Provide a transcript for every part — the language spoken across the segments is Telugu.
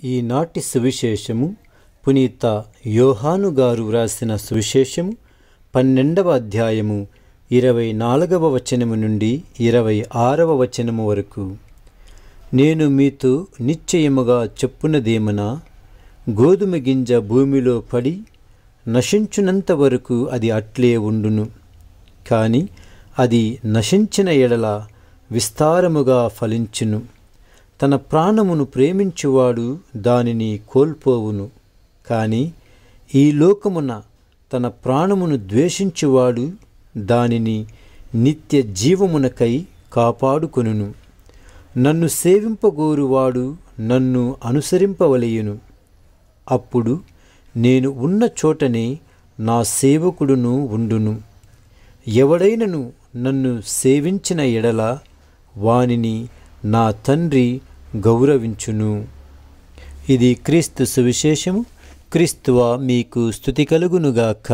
ఈనాటి సువిశేషము పునీత యోహాను గారు వ్రాసిన సువిశేషము పన్నెండవ అధ్యాయము ఇరవై నాలుగవ వచనము నుండి ఇరవై ఆరవ వచనము వరకు నేను మీతో నిశ్చయముగా చెప్పునదేమనా గోధుమ గింజ భూమిలో పడి నశించునంత వరకు అది అట్లే ఉండును కాని అది నశించిన ఎడల విస్తారముగా ఫలించును తన ప్రాణమును ప్రేమించువాడు దానిని కోల్పోవును కాని ఈ లోకమున తన ప్రాణమును ద్వేషించువాడు దానిని నిత్య జీవమునకై కాపాడుకొనును నన్ను సేవింపగోరువాడు నన్ను అనుసరింపవలయును అప్పుడు నేను ఉన్న చోటనే నా సేవకుడును ఉండును ఎవడైనను నన్ను సేవించిన ఎడల వానిని నా తండ్రి గౌరవించును ఇది క్రీస్తు సువిశేషము క్రీస్తువ మీకు స్థుతి కలుగునుగాక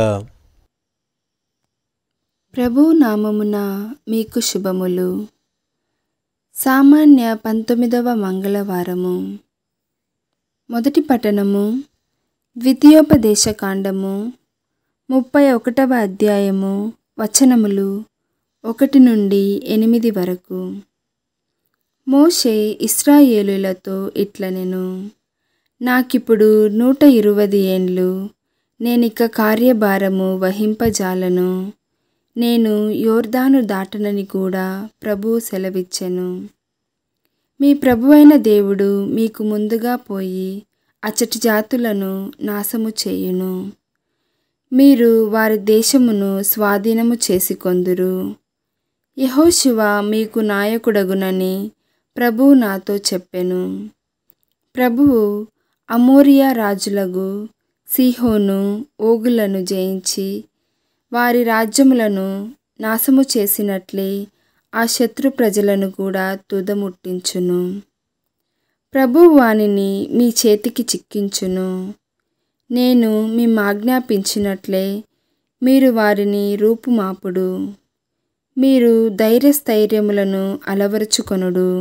ప్రభు నామమున మీకు శుభములు సామాన్య పంతొమ్మిదవ మంగళవారము మొదటి పఠనము ద్వితీయోపదేశకాండము ముప్పై ఒకటవ అధ్యాయము వచనములు ఒకటి నుండి ఎనిమిది వరకు మోషే ఇస్రాయేలులతో ఇట్లనెను నాకిప్పుడు నూట ఇరువది ఏండ్లు నేనిక కార్యభారము వహింపజాలను నేను యోర్దాను దాటనని కూడా ప్రభు సెలవిచ్చెను మీ ప్రభువైన దేవుడు మీకు ముందుగా పోయి అచ్చటి జాతులను నాశము చేయును మీరు వారి దేశమును స్వాధీనము చేసుకొందురు యహోశివ మీకు నాయకుడగునని ప్రభువు నాతో చెప్పెను ప్రభువు అమోరియా రాజులగు సిహోను ఓగులను జయించి వారి రాజ్యములను నాశము చేసినట్లే ఆ శత్రు ప్రజలను కూడా తుదముట్టించును ప్రభు వానిని మీ చేతికి చిక్కించును నేను మిమ్మాజ్ఞాపించినట్లే మీరు వారిని రూపుమాపుడు మీరు ధైర్యస్థైర్యములను అలవరుచుకొనుడు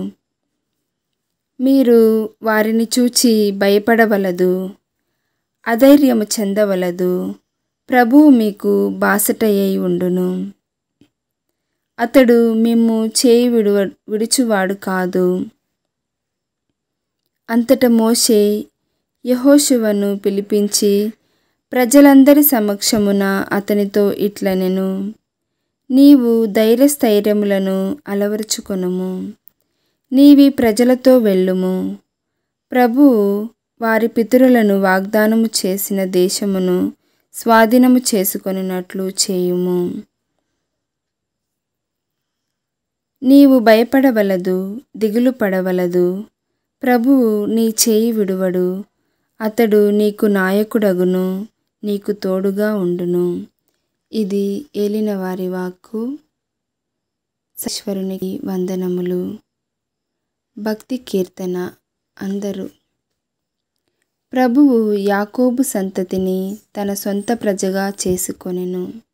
మీరు వారిని చూచి భయపడవలదు అధైర్యము చెందవలదు ప్రభువు మీకు బాసటయ్యి ఉండును అతడు మిమ్ము చేయి విడువ విడుచువాడు కాదు అంతట మోషే యహోశువను పిలిపించి ప్రజలందరి సమక్షమున అతనితో ఇట్లనెను నీవు ధైర్యస్థైర్యములను అలవరుచుకొనుము నీవి ప్రజలతో వెళ్ళుము ప్రభువు వారి పితరులను వాగ్దానము చేసిన దేశమును స్వాధీనము చేసుకొనినట్లు చేయుము నీవు భయపడవలదు దిగులు పడవలదు ప్రభువు నీ చేయి విడువడు అతడు నీకు నాయకుడగును నీకు తోడుగా ఉండును ఇది ఏలిన వారి వాక్కు ఈశ్వరునికి వందనములు భక్తి కీర్తన అందరూ ప్రభువు యాకోబు సంతతిని తన సొంత ప్రజగా చేసుకొనెను